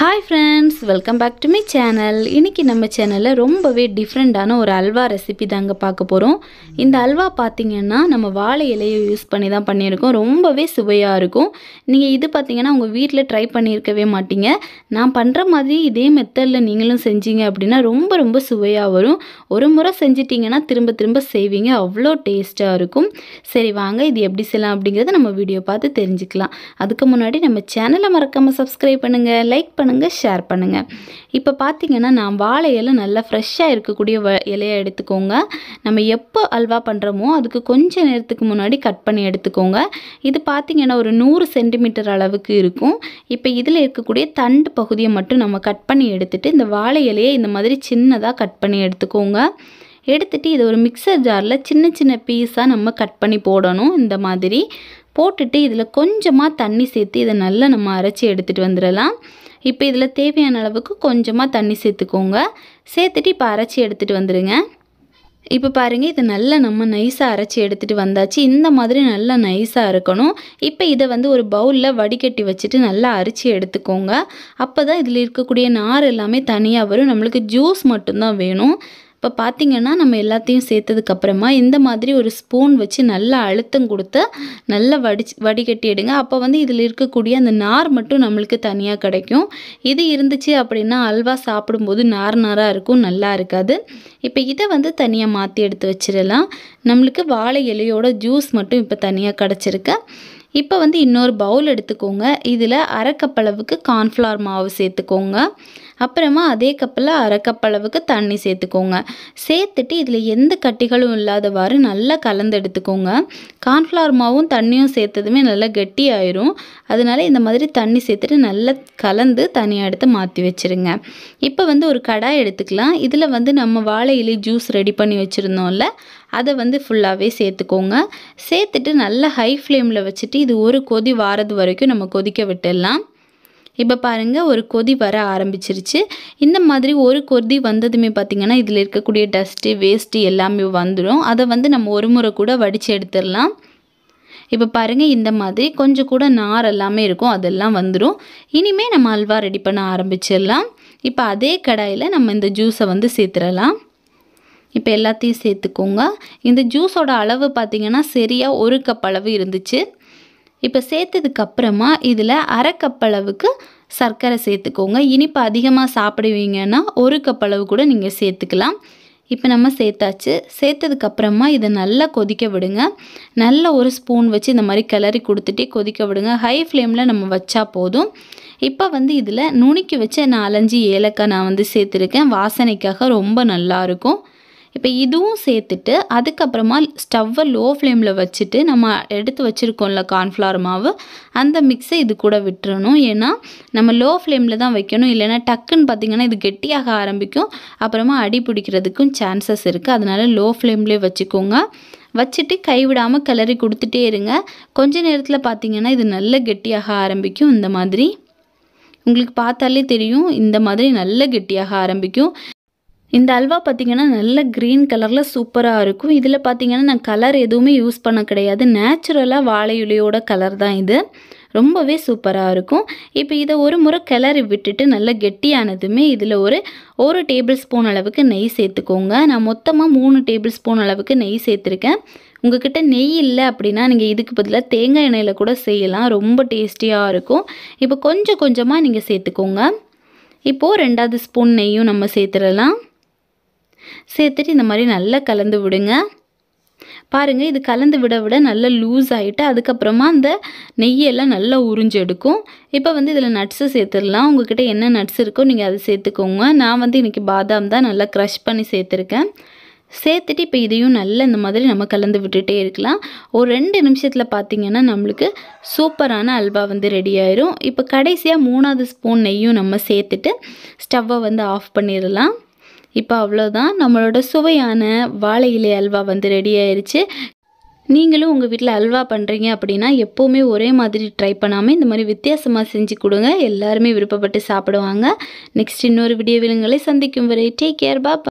hi friends welcome back to my channel இன்றைக்கி நம்ம சேனலில் ரொம்பவே டிஃப்ரெண்ட்டான ஒரு அல்வா ரெசிபி தாங்க பார்க்க போகிறோம் இந்த அல்வா பார்த்தீங்கன்னா நம்ம வாழை இலையை யூஸ் பண்ணி தான் பண்ணியிருக்கோம் ரொம்பவே சுவையாக இருக்கும் நீங்கள் இது பார்த்தீங்கன்னா உங்கள் வீட்டில் ட்ரை பண்ணியிருக்கவே மாட்டீங்க நான் பண்ணுற மாதிரி இதே மெத்தடில் நீங்களும் செஞ்சீங்க அப்படின்னா ரொம்ப ரொம்ப சுவையாக வரும் ஒரு முறை செஞ்சிட்டிங்கன்னா திரும்ப திரும்ப செய்வீங்க அவ்வளோ டேஸ்ட்டாக இருக்கும் சரி வாங்க இது எப்படி செய்யலாம் அப்படிங்கிறத நம்ம வீடியோ பார்த்து தெரிஞ்சுக்கலாம் அதுக்கு முன்னாடி நம்ம சேனலை மறக்காமல் சப்ஸ்கிரைப் பண்ணுங்கள் லைக் பண்ணுங்கள் ஷேர் பண்ணுங்கள் இப்போ பார்த்தீங்கன்னா நான் வாழை இலை நல்லா ஃப்ரெஷ்ஷாக இருக்கக்கூடிய வ இலையை எடுத்துக்கோங்க நம்ம எப்போ அல்வா பண்ணுறோமோ அதுக்கு கொஞ்ச நேரத்துக்கு முன்னாடி கட் பண்ணி எடுத்துக்கோங்க இது பார்த்தீங்கன்னா ஒரு நூறு சென்டிமீட்டர் அளவுக்கு இருக்கும் இப்போ இதில் இருக்கக்கூடிய தண்டு பகுதியை மட்டும் நம்ம கட் பண்ணி எடுத்துட்டு இந்த வாழை இலையை இந்த மாதிரி சின்னதாக கட் பண்ணி எடுத்துக்கோங்க எடுத்துட்டு இதை ஒரு மிக்சர் ஜாரில் சின்ன சின்ன பீஸாக நம்ம கட் பண்ணி போடணும் இந்த மாதிரி போட்டுட்டு இதில் கொஞ்சமாக தண்ணி சேர்த்து இதை நல்லா நம்ம அரைச்சி எடுத்துகிட்டு வந்துடலாம் இப்போ இதில் தேவையான அளவுக்கு கொஞ்சமாக தண்ணி சேர்த்துக்கோங்க சேர்த்துட்டு இப்போ அரைச்சி எடுத்துகிட்டு வந்துடுங்க இப்போ பாருங்கள் இதை நல்லா நம்ம நைஸாக அரைச்சி எடுத்துகிட்டு வந்தாச்சு இந்த மாதிரி நல்லா நைஸாக இருக்கணும் இப்போ இதை வந்து ஒரு பவுலில் வடிகட்டி வச்சுட்டு நல்லா அரிச்சு எடுத்துக்கோங்க அப்போ தான் இதில் இருக்கக்கூடிய நார் எல்லாமே தனியாக வரும் நம்மளுக்கு ஜூஸ் மட்டும்தான் வேணும் இப்போ பார்த்திங்கன்னா நம்ம எல்லாத்தையும் சேர்த்ததுக்கப்புறமா இந்த மாதிரி ஒரு ஸ்பூன் வச்சு நல்லா அழுத்தம் கொடுத்து நல்லா வடிச்சு வடிகட்டி எடுங்க அப்போ வந்து இதில் இருக்கக்கூடிய அந்த நார் மட்டும் நம்மளுக்கு தனியாக கிடைக்கும் இது இருந்துச்சு அப்படின்னா அல்வா சாப்பிடும்போது நார் நாராக இருக்கும் நல்லா இருக்காது இப்போ இதை வந்து தனியாக மாற்றி எடுத்து வச்சிடலாம் நம்மளுக்கு வாழை இலையோட ஜூஸ் மட்டும் இப்போ தனியாக கிடச்சிருக்கு இப்போ வந்து இன்னொரு பவுல் எடுத்துக்கோங்க இதில் அரை கப் அளவுக்கு கார்ன்ஃப்ளவர் மாவு சேர்த்துக்கோங்க அப்புறமா அதே கப்பில் அரை கப் அளவுக்கு தண்ணி சேர்த்துக்கோங்க சேர்த்துட்டு இதில் எந்த கட்டிகளும் இல்லாதவாறு நல்லா கலந்து எடுத்துக்கோங்க கார்ன்ஃப்ளவர் மாவும் தண்ணியும் சேர்த்ததுமே நல்லா கெட்டி ஆயிரும் அதனால இந்த மாதிரி தண்ணி சேர்த்துட்டு நல்லா கலந்து தனியாக எடுத்து மாற்றி வச்சுருங்க இப்போ வந்து ஒரு கடாய் எடுத்துக்கலாம் இதில் வந்து நம்ம வாழை இலை ஜூஸ் ரெடி பண்ணி வச்சுருந்தோம்ல அதை வந்து ஃபுல்லாகவே சேர்த்துக்கோங்க சேர்த்துட்டு நல்லா ஹை ஃப்ளேமில் வச்சுட்டு இது ஒரு கொதி வாரது வரைக்கும் நம்ம கொதிக்க விட்டுடலாம் இப்போ பாருங்கள் ஒரு கொதி வர ஆரம்பிச்சிருச்சு இந்த மாதிரி ஒரு கொதி வந்ததுமே பார்த்திங்கன்னா இதில் இருக்கக்கூடிய டஸ்ட்டு வேஸ்ட்டு எல்லாமே வந்துடும் அதை வந்து நம்ம ஒரு முறை கூட வடித்து எடுத்துடலாம் இப்போ பாருங்கள் இந்த மாதிரி கொஞ்சம் கூட நார் எல்லாமே இருக்கும் அதெல்லாம் வந்துடும் இனிமேல் நம்ம அல்வா ரெடி பண்ண ஆரம்பிச்சிடலாம் இப்போ அதே கடாயில் நம்ம இந்த ஜூஸை வந்து சேர்த்துடலாம் இப்போ எல்லாத்தையும் சேர்த்துக்கோங்க இந்த ஜூஸோட அளவு பார்த்திங்கன்னா சரியாக ஒரு கப் அளவு இருந்துச்சு இப்போ சேர்த்ததுக்கப்புறமா இதில் அரை கப் அளவுக்கு சர்க்கரை சேர்த்துக்கோங்க இனிப்பு அதிகமாக சாப்பிடுவீங்கன்னா ஒரு கப் அளவு கூட நீங்கள் சேர்த்துக்கலாம் இப்போ நம்ம சேர்த்தாச்சு சேர்த்ததுக்கப்புறமா இதை நல்லா கொதிக்க விடுங்க நல்ல ஒரு ஸ்பூன் வச்சு இந்த மாதிரி கிளறி கொடுத்துட்டே கொதிக்க விடுங்க ஹை ஃப்ளேமில் நம்ம வச்சா போதும் இப்போ வந்து இதில் நுணுக்கி வச்ச நாலஞ்சு ஏலக்காய் நான் வந்து சேர்த்துருக்கேன் வாசனைக்காக ரொம்ப நல்லாயிருக்கும் இப்போ இதுவும் சேர்த்துட்டு அதுக்கப்புறமா ஸ்டவ்வை லோ ஃப்ளேமில் வச்சுட்டு நம்ம எடுத்து வச்சுருக்கோம்ல கார்ன்ஃப்ளவர் மாவு அந்த மிக்ஸை இது கூட விட்டுறணும் ஏன்னா நம்ம லோ ஃப்ளேமில் தான் வைக்கணும் இல்லைன்னா டக்குன்னு பார்த்திங்கன்னா இது கெட்டியாக ஆரம்பிக்கும் அப்புறமா அடி பிடிக்கிறதுக்கும் சான்சஸ் இருக்குது அதனால் லோ ஃப்ளேம்லேயே வச்சுக்கோங்க வச்சுட்டு கைவிடாமல் கிளறி கொடுத்துட்டே இருங்க கொஞ்ச நேரத்தில் பார்த்திங்கன்னா இது நல்ல கெட்டியாக ஆரம்பிக்கும் இந்த மாதிரி உங்களுக்கு பார்த்தாலே தெரியும் இந்த மாதிரி நல்ல கெட்டியாக ஆரம்பிக்கும் இந்த அல்வா பார்த்திங்கன்னா நல்ல க்ரீன் கலரில் சூப்பராக இருக்கும் இதில் பார்த்திங்கன்னா நான் கலர் எதுவுமே யூஸ் பண்ண கிடையாது நேச்சுரலாக வாழை இலையோட கலர் தான் இது ரொம்பவே சூப்பராக இருக்கும் இப்போ இதை ஒரு முறை கிளறி விட்டுட்டு நல்லா கெட்டியானதுமே இதில் ஒரு ஒரு டேபிள் ஸ்பூன் அளவுக்கு நெய் சேர்த்துக்கோங்க நான் மொத்தமாக மூணு டேபிள் ஸ்பூன் அளவுக்கு நெய் சேர்த்துருக்கேன் உங்ககிட்ட நெய் இல்லை அப்படின்னா நீங்கள் இதுக்கு பதிலாக தேங்காய் எண்ணெயில் கூட செய்யலாம் ரொம்ப டேஸ்டியாக இருக்கும் இப்போ கொஞ்சம் கொஞ்சமாக நீங்கள் சேர்த்துக்கோங்க இப்போது ரெண்டாவது ஸ்பூன் நெய்யும் நம்ம சேர்த்துடலாம் சேர்த்துட்டு இந்த மாதிரி நல்லா கலந்து விடுங்க பாருங்கள் இது கலந்து விட விட நல்லா லூஸ் ஆகிட்டு அதுக்கப்புறமா அந்த நெய்யெல்லாம் நல்லா உறிஞ்சு எடுக்கும் இப்போ வந்து இதில் நட்ஸு சேர்த்துடலாம் உங்ககிட்ட என்ன நட்ஸ் இருக்கோ நீங்கள் அதை சேர்த்துக்கோங்க நான் வந்து இன்றைக்கி பாதாம் தான் நல்லா க்ரஷ் பண்ணி சேர்த்துருக்கேன் சேர்த்துட்டு இப்போ இதையும் நல்லா இந்த மாதிரி நம்ம கலந்து விட்டுட்டே இருக்கலாம் ஒரு ரெண்டு நிமிஷத்தில் பார்த்திங்கன்னா நம்மளுக்கு சூப்பரான அல்வா வந்து ரெடி ஆயிரும் இப்போ கடைசியாக மூணாவது ஸ்பூன் நெய்யும் நம்ம சேர்த்துட்டு ஸ்டவ்வை வந்து ஆஃப் பண்ணிடலாம் இப்போ அவ்வளோதான் நம்மளோட சுவையான வாழை இலை அல்வா வந்து ரெடி ஆயிடுச்சு நீங்களும் உங்கள் வீட்டில் அல்வா பண்ணுறீங்க அப்படின்னா எப்போவுமே ஒரே மாதிரி ட்ரை பண்ணாமல் இந்த மாதிரி வித்தியாசமாக செஞ்சு கொடுங்க எல்லாருமே விருப்பப்பட்டு சாப்பிடுவாங்க நெக்ஸ்ட் இன்னொரு வீடியோ விலங்களை சந்திக்கும் வரை டேக் கேர் பா